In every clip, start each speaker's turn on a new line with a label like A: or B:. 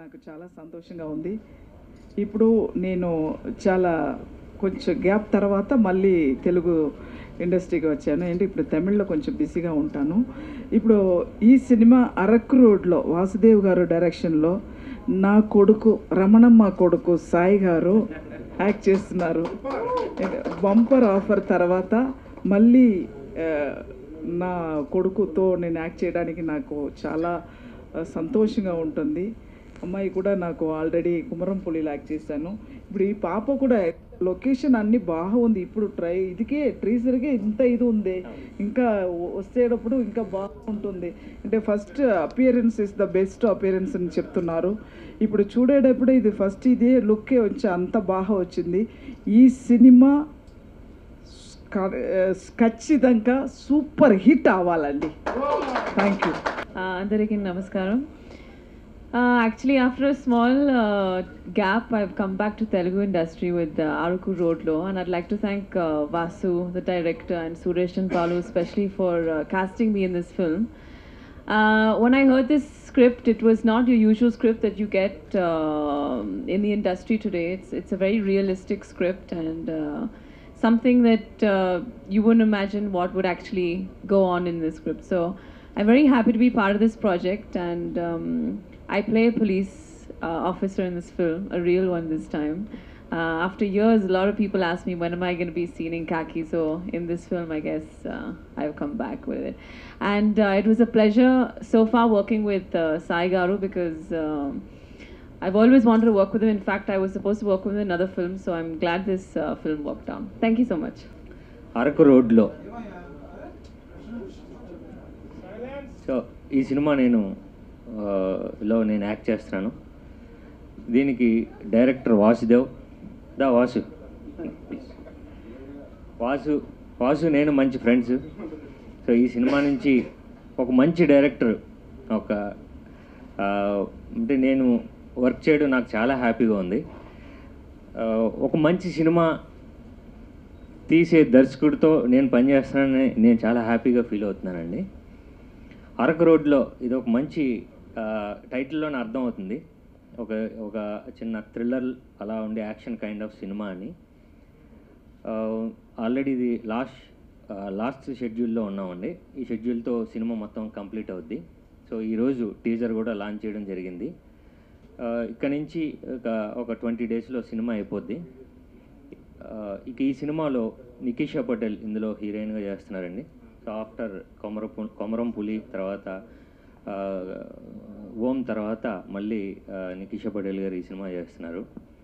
A: నాకు చాలా సంతోషంగా ఉంది ఇప్పుడు నేను చాలా కొంచెం గ్యాప్ తర్వాత మళ్ళీ తెలుగు ఇండస్ట్రీకి వచ్చాను ఏంటి ఇప్పుడు తమిళ్లో కొంచెం బిజీగా ఉంటాను ఇప్పుడు ఈ సినిమా అరకు రోడ్లో వాసుదేవ్ గారు డైరెక్షన్లో నా కొడుకు రమణమ్మ కొడుకు సాయి గారు యాక్ట్ చేస్తున్నారు బంపర్ ఆఫర్ తర్వాత మళ్ళీ ఆ, నా కొడుకుతో నేను యాక్ట్ చేయడానికి నాకు చాలా ఆ, సంతోషంగా ఉంటుంది అమ్మాయి కూడా నాకు ఆల్రెడీ కుమరంపులి యాక్ట్ చేశాను ఇప్పుడు ఈ పాప కూడా లొకేషన్ అన్ని బాగుంది ఇప్పుడు ట్రై ఇదికే ట్రీజర్కే ఇంత ఇది ఉంది ఇంకా వచ్చేటప్పుడు ఇంకా బాగుంటుంది అంటే first appearance is the best appearance అని చెప్తున్నారు ఇప్పుడు చూడేటప్పుడు ఇది ఫస్ట్ ఇదే లుక్కే వచ్చి అంత బాగా వచ్చింది ఈ సినిమా క- ఖచ్చితంగా సూపర్ హిట్ అవ్వాలండి థ్యాంక్ యూ
B: Uh, అందరికీ నమస్కారం actually after a small gap I come back to Telugu industry with Araku రోడ్లో and I'd like to thank Vasu the director and Suresh and పాలు especially for uh, casting me in this film. Uh, when I heard this script, it was not your usual script that you get um in the industry today. It's it's a very realistic script and uh, something that uh, you wouldn't imagine what would actually go on in this script. So I'm very happy to be part of this project, and um, I play a police uh, officer in this film, a real one this time. Uh, after years, a lot of people ask me when am I going to be seen in khaki. So in this film, I guess uh, I've come back with it, and uh, it was a pleasure so far working with uh, Sai Garu because. Um, I've always wanted to work with him. In fact, I was supposed to work with him in another film, so I'm glad this uh, film worked out. Thank you so much.
C: Araku రోడ్లో so ఈ cinema నేను ఆ, లో నేను act చేస్తున్నాను దీనికి director Vasudev దా వాసు వాసు వాసు నేను మంచి ఫ్రెండ్స్ సో ఈ సినిమా నుంచి ఒక మంచి డైరెక్టర్ ఒక ఆ, అంటే నేను వర్క్ చేయడం నాకు చాలా హ్యాపీగా ఉంది ఆ, ఒక మంచి సినిమా తీసే దర్శకుడితో నేను పనిచేస్తున్నానని నేను చాలా హ్యాపీగా ఫీల్ అవుతున్నానండి అరకు రోడ్లో ఇది ఒక మంచి ఆ, టైటిల్లోనే అర్థం అవుతుంది ఒక ఒక చిన్న థ్రిల్లర్ అలా ఉండే యాక్షన్ కైండ్ ఆఫ్ సినిమా అని ఆల్రెడీ ఇది లాస్ట్ లాస్ట్ షెడ్యూల్లో ఉన్నామండి ఈ షెడ్యూల్తో సినిమా మొత్తం కంప్లీట్ అవుద్ది సో ఈరోజు టీజర్ కూడా లాంచ్ చేయడం జరిగింది ఆ, ఇక్కడ నుంచి ఒక ఒక ట్వంటీ డేస్లో సినిమా అయిపోద్ది ఆ, ఇక ఈ సినిమాలో నికిషా పటేల్ ఇందులో హీరోయిన్గా చేస్తున్నారండి సో ఆఫ్టర్ కొమరపు కొమరం పులి తర్వాత ఆ, ఓం తర్వాత మళ్ళీ ఆ, నికిషా పటేల్ గారు ఈ సినిమా చేస్తున్నారు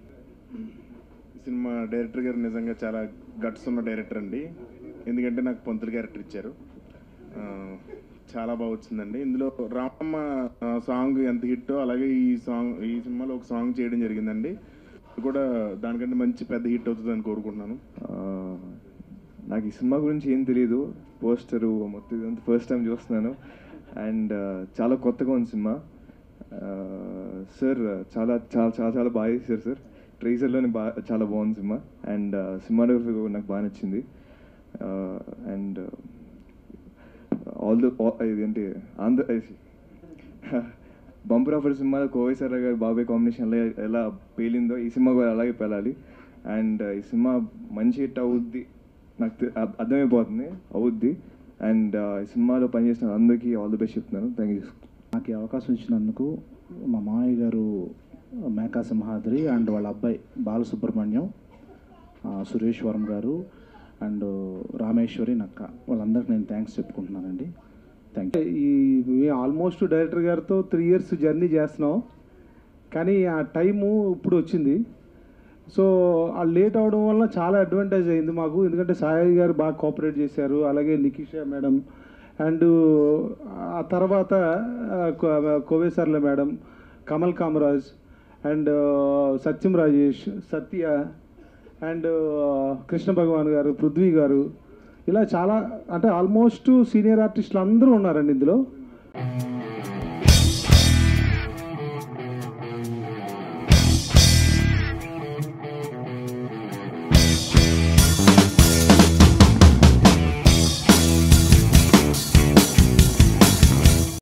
D: ఈ సినిమా డైరెక్టర్ గారు నిజంగా చాలా గట్స్ ఉన్న డైరెక్టర్ అండి ఎందుకంటే నాకు పంతులు క్యారెక్టర్ ఇచ్చారు ఆ, చాలా బాగా వచ్చిందండి ఇందులో రామమ్మ ఆ, సాంగ్ ఎంత హిట్టో అలాగే ఈ సాంగ్ ఈ సినిమాలో ఒక సాంగ్ చేయడం జరిగిందండి ఇది కూడా దానికంటే మంచి పెద్ద హిట్ అవుతుందని కోరుకుంటున్నాను
E: ఆ, నాకు ఈ సినిమా గురించి ఏం తెలియదు పోస్టరు మొత్తం ఇదంతా ఫస్ట్ టైం చూస్తున్నాను అండ్ చాలా కొత్తగా ఉంది సినిమా సార్ చాలా చాలా చాలా చాలా బాగా చేశారు సార్ ట్రైజర్లోనే బాగా చాలా బాగుంది సినిమా అండ్ సినిమాటోగ్రఫీ కూడా నాకు బాగా నచ్చింది అండ్ ఆల్ ద ఇదేంటి ఆంధ్ర బంపర్ ఆఫర్ సినిమాలో కోవై సార్ గారు బాబాయ్ కాంబినేషన్ ఎలా ఎలా పేలిందో ఈ సినిమా కూడా అలాగే పేలాలి అండ్ ఈ సినిమా మంచి హిట్ అవుద్ది నాకు తె- అర్థ- అర్థమైపోతుంది అవుద్ది అండ్ ఈ సినిమాలో పనిచేసిన అందరికీ ఆల్ ది బెస్ట్ చెప్తున్నాను థ్యాంక్ యూ
F: నాకు ఈ అవకాశం ఇచ్చినందుకు మా మామయ్య గారు మేకా సింహాద్రి అండ్ వాళ్ళ అబ్బాయి బాలసుబ్రహ్మణ్యం ఆ, సురేష్ వరం గారు అండ్ రామేశ్వరి నక్క వాళ్ళందరికీ నేను థ్యాంక్స్ చెప్పుకుంటున్నానండి థ్యాంక్ యూ
G: ఈ ఆల్మోస్ట్ డైరెక్టర్ గారితో త్రీ ఇయర్స్ జర్నీ చేస్తున్నాం కానీ ఆ టైము ఇప్పుడు వచ్చింది సో ఆ లేట్ అవడం వల్ల చాలా అడ్వాంటేజ్ అయింది మాకు ఎందుకంటే సాయి గారు బాగా కోఆపరేట్ చేశారు అలాగే నికిషా మేడం అండ్ ఆ తర్వాత ఆ, కో- కోవేసర్ల madam Kamal Kamaraj and Satyam Rajesh Satya and Krishna Bhagavan garu Prithvi గారు ఇలా చాలా అంటే ఆల్మోస్ట్ సీనియర్ ఆర్టిస్టులు అందరూ ఉన్నారండి ఇందులో